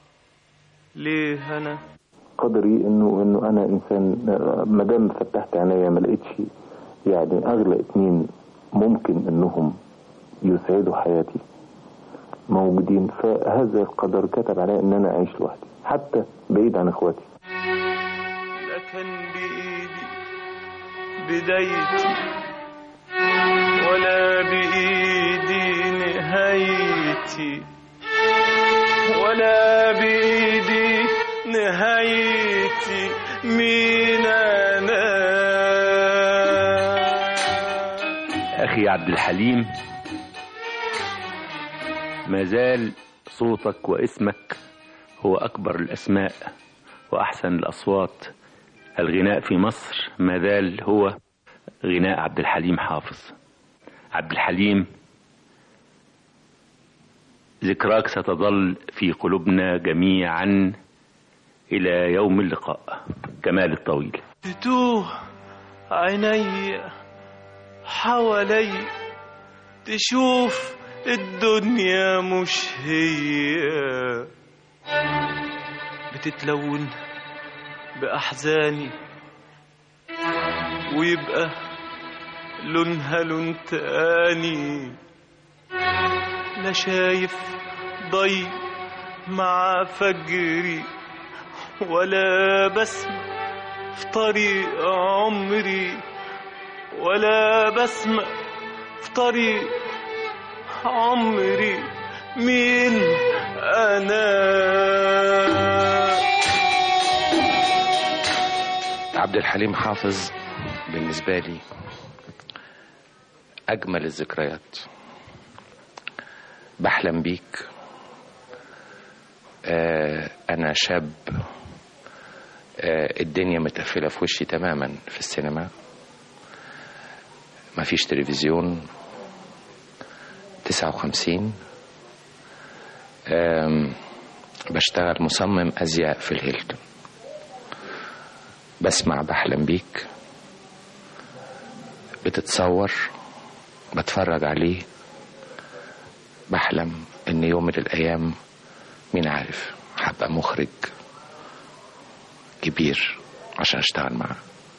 ليه انا قدري انه انه انا انسان ما دام فتحت عينيا ما لقيتش يعني اغلى اتنين ممكن انهم يسعدوا حياتي موجودين فهذا القدر كتب عليا ان انا اعيش لوحدي حتى بعيد عن اخواتي لا كان بايدي بدايتي ولا بايدي نهايتي ولا بايدي نهايتي مين انا أخي عبد الحليم ما زال صوتك واسمك هو أكبر الأسماء وأحسن الأصوات الغناء في مصر ما زال هو غناء عبد الحليم حافظ عبد الحليم ذكراك ستظل في قلوبنا جميعا إلى يوم اللقاء كمال الطويل تتوه عيني حوالي تشوف الدنيا مش هي بتتلون بأحزاني ويبقى لونها لون تاني لا شايف ضي مع فجري ولا بسمع في طريق عمري ولا بسمع في طريق عمري مين انا عبد الحليم حافظ بالنسبة لي أجمل الذكريات بحلم بيك آه أنا شاب آه الدنيا متقفلة في وشي تماما في السينما مفيش تلفزيون تسعة وخمسين بشتغل مصمم أزياء في الهيلتون بسمع بحلم بيك بتتصور بتفرج عليه بحلم ان يوم من الايام مين عارف هبقى مخرج كبير عشان اشتغل معاه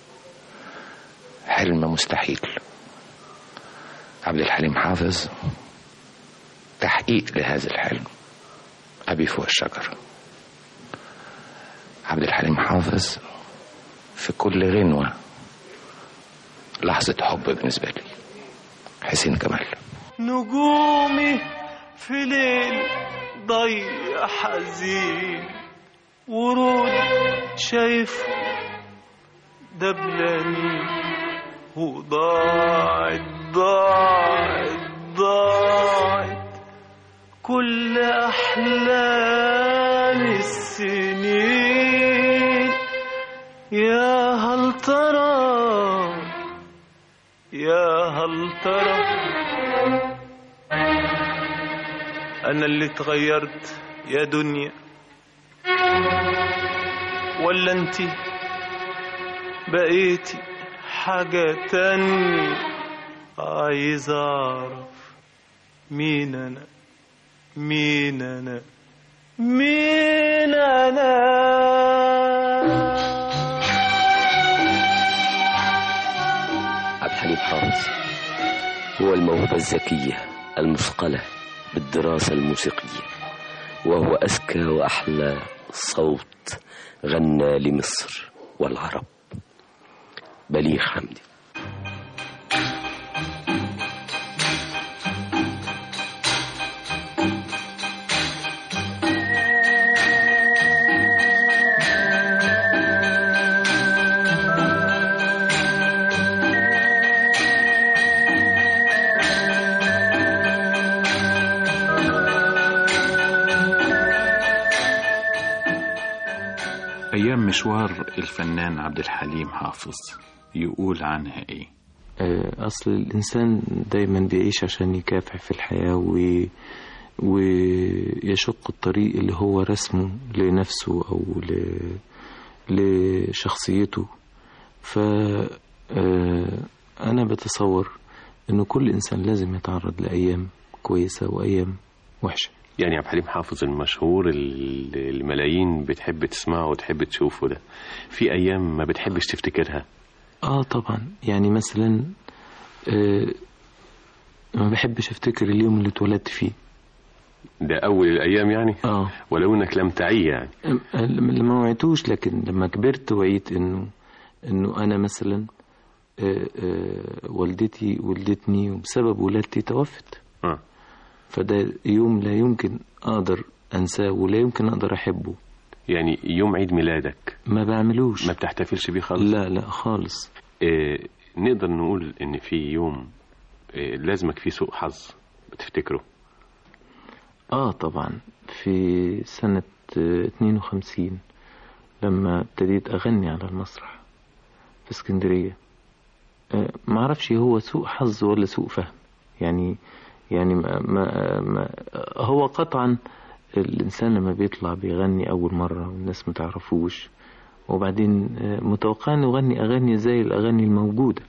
حلم مستحيل عبد الحليم حافظ تحقيق لهذا الحلم أبي فوق الشجرة عبد الحليم حافظ في كل غنوة لحظة حب بالنسبة لي حسين كمال نجومي في ليل ضيع حزين ورود شايف دبلاني وضاعت ضاعت ضاعت كل أحلام السنين يا هل ترى يا هل ترى أنا اللي اتغيرت يا دنيا ولا انتي بقيتي حاجة تانية عايز أعرف مين أنا مين أنا مين أنا عبد الحليم حافظ هو الموهبة الذكية المثقلة بالدراسة الموسيقية وهو أذكى وأحلى صوت غنى لمصر والعرب بليغ حمدي أيام مشوار الفنان عبد الحليم حافظ يقول عنها إيه؟ آه، أصل الإنسان دايما بيعيش عشان يكافح في الحياة و... ويشق الطريق اللي هو رسمه لنفسه أو ل... لشخصيته ف آه، أنا بتصور إنه كل إنسان لازم يتعرض لأيام كويسة وأيام وحشة يعني عبد الحليم حافظ المشهور اللي الملايين بتحب تسمعه وتحب تشوفه ده في ايام ما بتحبش تفتكرها اه طبعا يعني مثلا آه ما بحبش افتكر اليوم اللي اتولدت فيه ده اول الايام يعني اه ولو انك لم تعي يعني أم- اللي ما وعيتوش لكن لما كبرت وعيت انه انه انا مثلا آه آه والدتي ولدتني وبسبب ولادتي توفت آه. فده يوم لا يمكن اقدر انساه ولا يمكن اقدر احبه يعني يوم عيد ميلادك ما بعملوش ما بتحتفلش بيه خالص لا لا خالص آه نقدر نقول ان في يوم آه لازمك فيه سوء حظ بتفتكره اه طبعا في سنة آه، 52 لما ابتديت اغني على المسرح في اسكندرية آه، ما اعرفش هو سوء حظ ولا سوء فهم يعني يعني ما ما ما هو قطعا الانسان لما بيطلع بيغني اول مرة والناس ما تعرفوش وبعدين آه، متوقع انه يغني اغاني زي الاغاني الموجودة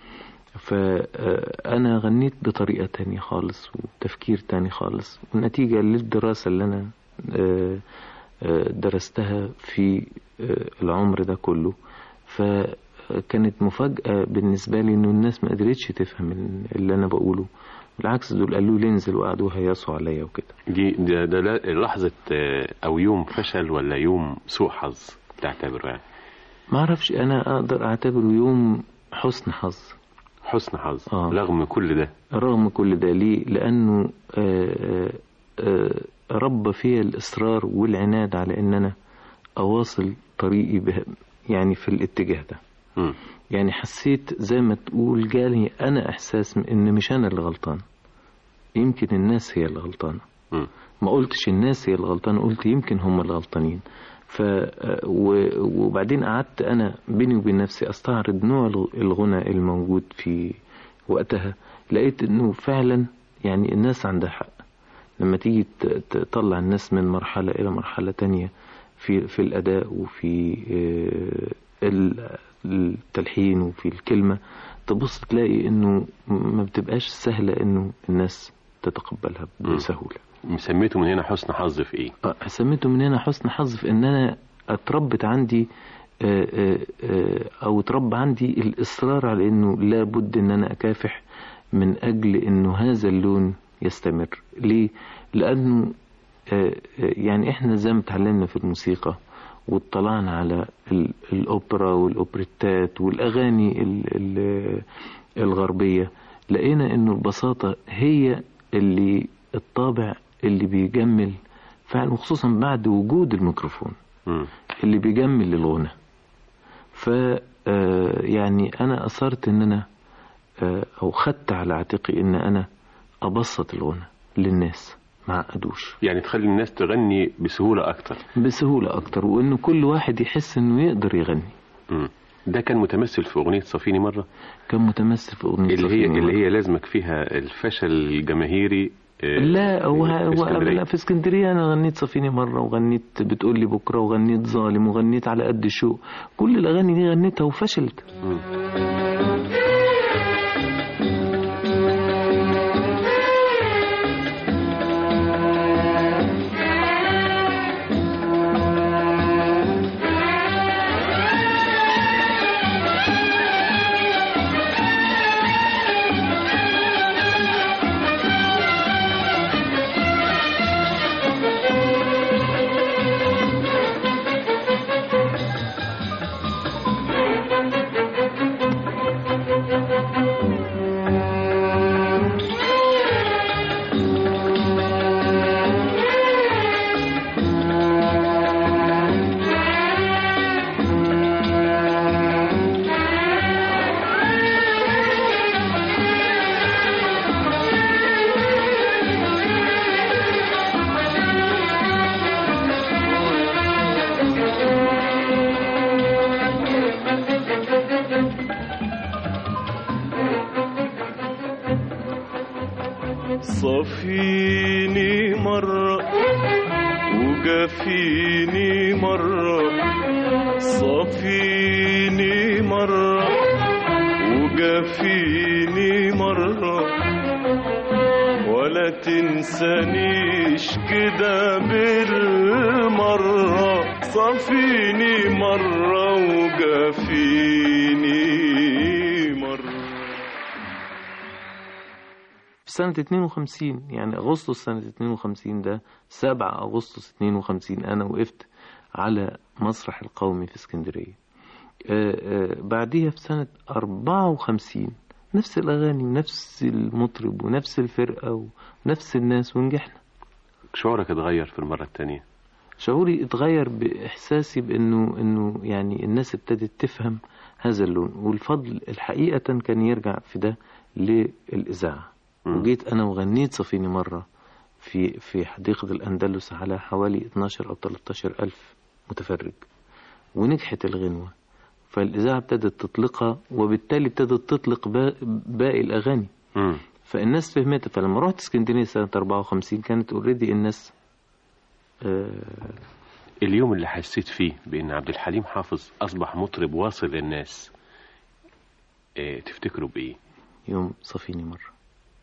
فأنا غنيت بطريقة تانية خالص وتفكير تاني خالص ونتيجة للدراسة اللي أنا آه، آه، درستها في آه، العمر ده كله فكانت مفاجأة بالنسبة لي إنه الناس ما قدرتش تفهم اللي أنا بقوله بالعكس دول قالوا لي انزل وقعدوا هيصوا عليا وكده دي ده, ده لا- لحظة آه، او يوم فشل ولا يوم سوء حظ تعتبره يعني ما أعرفش أنا أقدر أعتبره يوم حسن حظ حسن حظ آه. رغم كل ده رغم كل ده ليه لأنه آه، آه، ربى فيا الإصرار والعناد على إن أنا أواصل طريقي به يعني في الاتجاه ده مم. يعني حسيت زي ما تقول جالي أنا إحساس إن مش أنا اللي غلطان يمكن الناس هي اللي غلطانة مم. ما قلتش الناس هي اللي غلطانة قلت يمكن هم اللي غلطانين ف و- وبعدين قعدت أنا بيني وبين نفسي أستعرض نوع الغ- الغنى الموجود في وقتها لقيت إنه فعلا يعني الناس عندها حق لما تيجي ت- تطلع الناس من مرحلة إلى مرحلة تانية في في الأداء وفي آه، ال- التلحين وفي الكلمة تبص تلاقي إنه ما بتبقاش سهلة إنه الناس تتقبلها بسهولة سميته من هنا حسن حظ في ايه آه، سميته من هنا حسن حظ في ان انا اتربت عندي آه، آه، آه، او اتربى عندي الاصرار على انه لابد ان انا اكافح من اجل انه هذا اللون يستمر ليه لانه آه، آه، يعني احنا زي ما اتعلمنا في الموسيقى واطلعنا على ال- الاوبرا والاوبريتات والاغاني ال- ال- الغربيه لقينا انه البساطه هي اللي الطابع اللي بيجمل فعلا وخصوصا بعد وجود الميكروفون مم. اللي بيجمل الغنى ف آه، يعني انا اصرت ان انا آه، او خدت على عاتقي ان انا ابسط الغنى للناس ما عقدوش يعني تخلي الناس تغني بسهولة اكتر بسهولة اكتر وانه كل واحد يحس انه يقدر يغني مم. ده كان متمثل في اغنية صافيني مرة كان متمثل في اغنية اللي هي صافيني اللي مرة. هي لازمك فيها الفشل الجماهيري آه، لا هو في هو اسكندرية. قبل في اسكندريه انا غنيت صفيني مره وغنيت بتقول لي بكره وغنيت ظالم وغنيت على قد شوق كل الاغاني دي غنيتها وفشلت صفيني مرة وجفيني مرة صفيني مرة وجفيني مرة ولا تنسانيش كده بالمرة صفيني مرة وجفيني مرة في سنة 52 يعني أغسطس سنة 52 ده 7 أغسطس 52 أنا وقفت على مسرح القومي في اسكندرية آه، آه، بعديها في سنة 54 نفس الأغاني ونفس المطرب ونفس الفرقة ونفس الناس ونجحنا شعورك اتغير في المرة التانية شعوري اتغير بإحساسي بأنه إنه يعني الناس ابتدت تفهم هذا اللون والفضل الحقيقة كان يرجع في ده للإذاعة وجيت أنا وغنيت صفيني مرة في في حديقة الأندلس على حوالي 12 أو 13 ألف متفرج ونجحت الغنوة فالإذاعة ابتدت تطلقها وبالتالي ابتدت تطلق با- باقي الأغاني فالناس فهمتها فلما رحت اسكندرية سنة 54 كانت اوريدي الناس آه اليوم اللي حسيت فيه بأن عبد الحليم حافظ أصبح مطرب واصل للناس اه تفتكروا بإيه؟ يوم صفيني مرة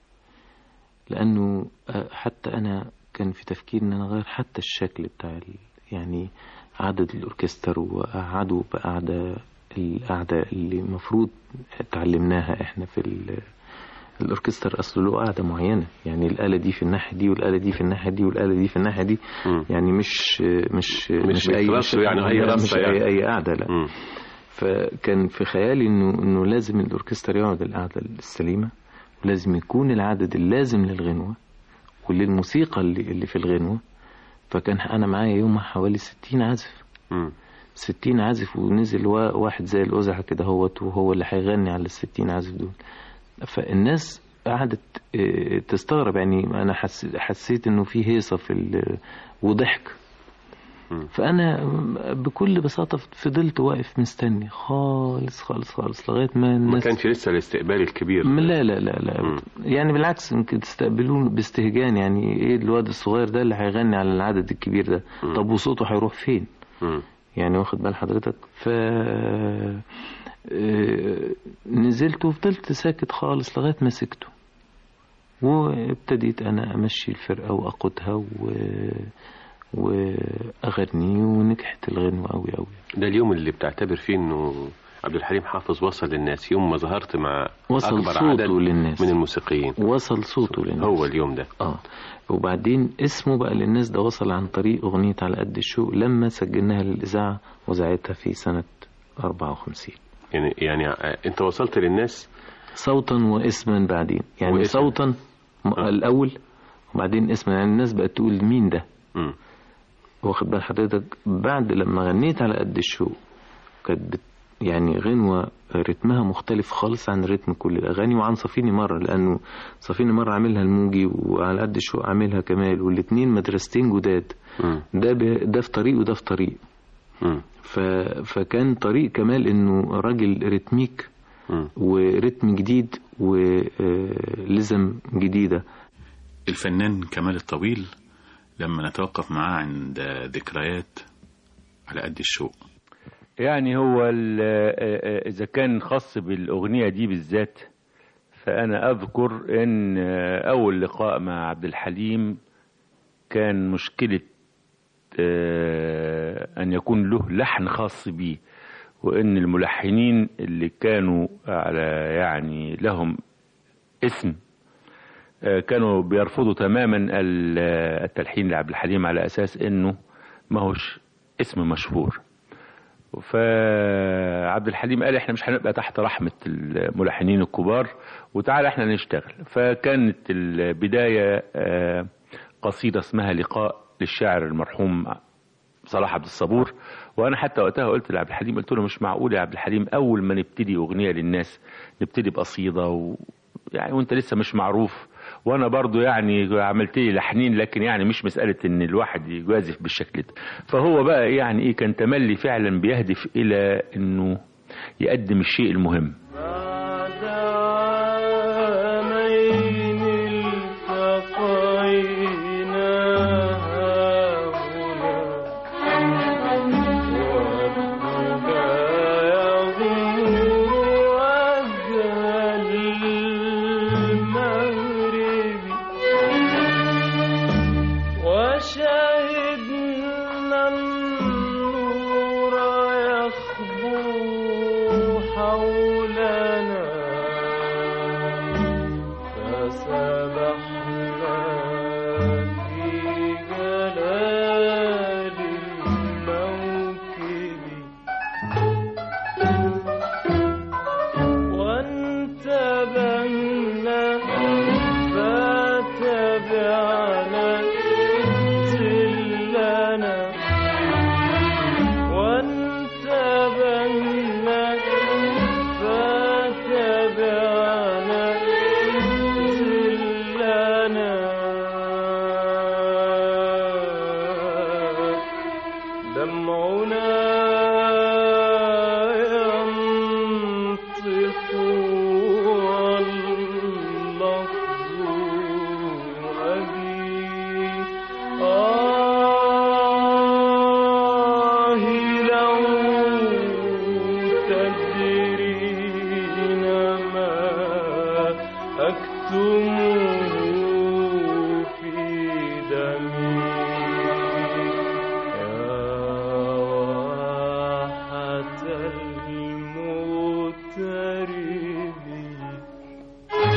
لأنه آه، حتى أنا كان في تفكير إن أنا أغير حتى الشكل بتاع ال- يعني عدد الأوركستر وقعدوا بقعدة القعدة اللي المفروض تعلمناها إحنا في ال- الأوركستر أصله له قعدة معينة يعني الآلة دي في الناحية دي والآلة دي في الناحية دي والآلة دي في الناحية دي يعني مش مش مش أي بيترصوا يعني أي لا، مش رصة أي, يعني. أي قعدة لا فكان في خيالي إنه إنه لازم الأوركستر يقعد القعدة السليمة ولازم يكون العدد اللازم للغنوة وللموسيقى اللي, اللي في الغنوة فكان أنا معايا يومها حوالي ستين عازف ستين عازف ونزل وا- واحد زي الأزعة كده هوت وهو اللي هيغني على الستين عازف دول فالناس قعدت آه، تستغرب يعني أنا حس حسيت إنه في هيصة في ال- وضحك فأنا بكل بساطة فضلت واقف مستني خالص خالص خالص لغاية ما ما الناس كانش لسه الاستقبال الكبير لا لا لا لا يعني بالعكس يمكن تستقبلون باستهجان يعني ايه الواد الصغير ده اللي هيغني على العدد الكبير ده طب وصوته هيروح فين يعني واخد بال حضرتك ف آه، نزلت وفضلت ساكت خالص لغاية ما سكته وابتديت انا امشي الفرقة واقودها و... واغني ونجحت الغنوة قوي قوي ده اليوم اللي بتعتبر فيه انه عبد الحليم حافظ وصل للناس يوم ما ظهرت مع وصل اكبر صوته عدد للناس. من الموسيقيين وصل صوته للناس هو اليوم ده اه وبعدين اسمه بقى للناس ده وصل عن طريق أغنية على قد الشوق لما سجلناها للإذاعة وذاعتها في سنة 54 يعني يعني آه، انت وصلت للناس صوتا واسما بعدين يعني واسما. صوتا م- الأول وبعدين اسما يعني الناس بقت تقول مين ده مم. واخد بال حضرتك بعد لما غنيت على قد الشوق كانت بت يعني غنوة رتمها مختلف خالص عن رتم كل الأغاني وعن صفيني مرة لأنه صفيني مرة عاملها الموجي وعلى قد الشوق عاملها كمال والاتنين مدرستين جداد ده ب... ده في طريق وده في طريق ف... فكان طريق كمال انه راجل رتميك ورتم جديد ولزم جديدة الفنان كمال الطويل لما نتوقف معاه عند ذكريات على قد الشوق يعني هو ال- آه، آه، إذا كان خاص بالأغنية دي بالذات فأنا أذكر إن آه، أول لقاء مع عبد الحليم كان مشكلة آه، أن يكون له لحن خاص بيه وإن الملحنين اللي كانوا على يعني لهم اسم آه، كانوا بيرفضوا تماما ال- آه، التلحين لعبد الحليم على أساس إنه ما هوش اسم مشهور فعبد الحليم قال احنا مش هنبقى تحت رحمة الملحنين الكبار وتعالى احنا نشتغل فكانت البداية آه، قصيدة اسمها لقاء للشاعر المرحوم صلاح عبد الصبور وانا حتى وقتها قلت لعبد الحليم قلت له مش معقول يا عبد الحليم اول ما نبتدي اغنية للناس نبتدي بقصيدة و... يعني وانت لسه مش معروف وانا برضو يعني عملت لي لحنين لكن يعني مش مسألة ان الواحد يجازف بالشكل ده فهو بقى يعني ايه كان تملي فعلا بيهدف الى انه يقدم الشيء المهم بعد عامين التقينا هنا والهدى يغمر وجه المغرب وشهدنا النور يخبو حولنا فسبحنا في جلال الموكب وانتبهنا فتبعنا زلنا وانتبهنا فتبعنا زلنا دمعنا ينطق واللفظ أبي آه لو تدرين ما أكتم في دمي يا واحة المغترب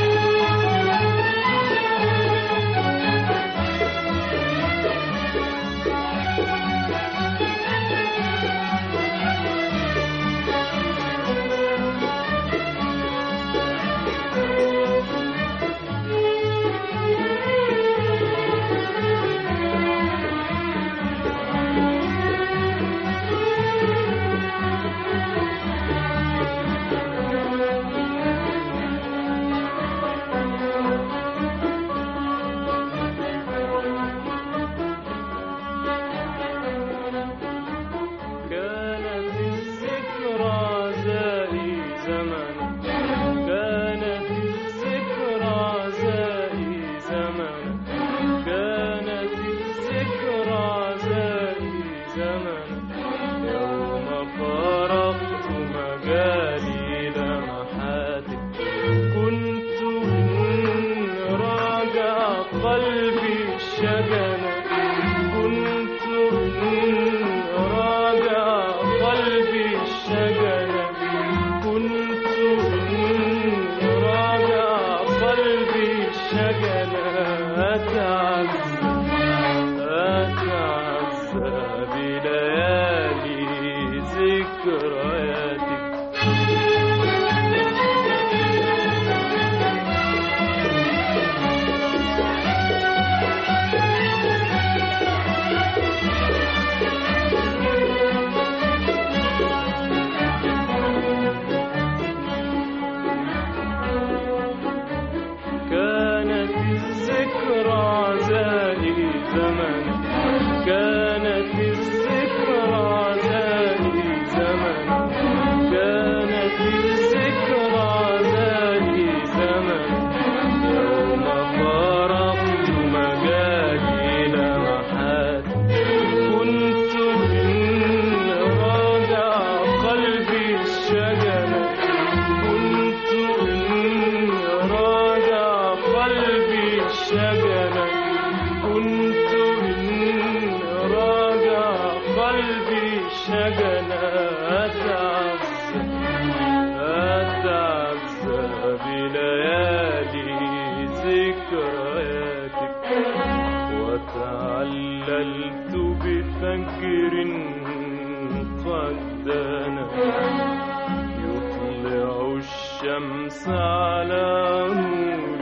كانت الذكرى زائي زمن كانت الذكرى زائي زمن كانت الذكرى زائي زمن يوم فارقت مجالي لمحاتك كنت من راجع قلبي الشجنة كنت من راجع قلبي الشجنة كنت من راجع قلبي الشجنة أتعزى أتعزى بليالي ذكرياتك كانت الذكرى زاد الشجنة كنت إن راجع قلبي شجنة أتعزى أتعزى بليالي ذكرياتك وتعللت بفجر قد دنا يطلع الشمس على نور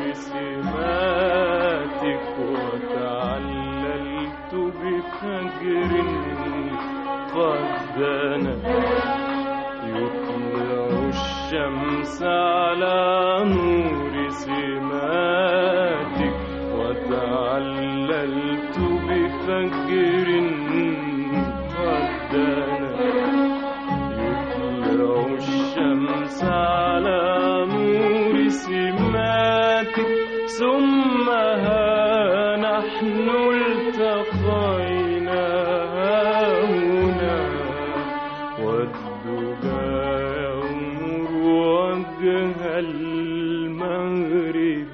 سماتك وتعللت بفجر قد دنا يطلع الشمس على نور سماتك وتعللت بفجر قد دنا يطلع الشمس على نور سماتك ثم ها نحن التقينا هنا والدجى يغمر وجه المغرب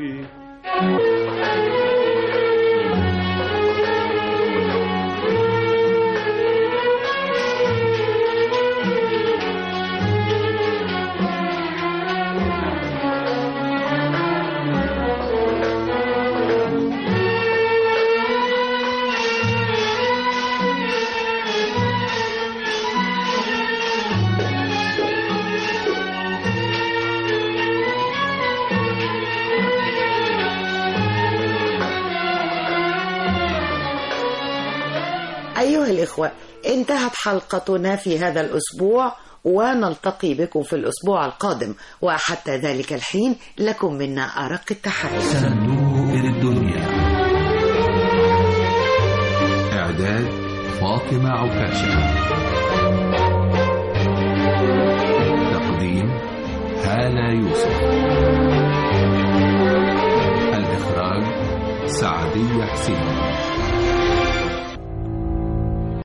أيها الإخوة انتهت حلقتنا في هذا الأسبوع ونلتقي بكم في الأسبوع القادم وحتى ذلك الحين لكم منا أرق التحية صندوق الدنيا إعداد فاطمة عكاشة تقديم هالة يوسف الإخراج سعدية حسين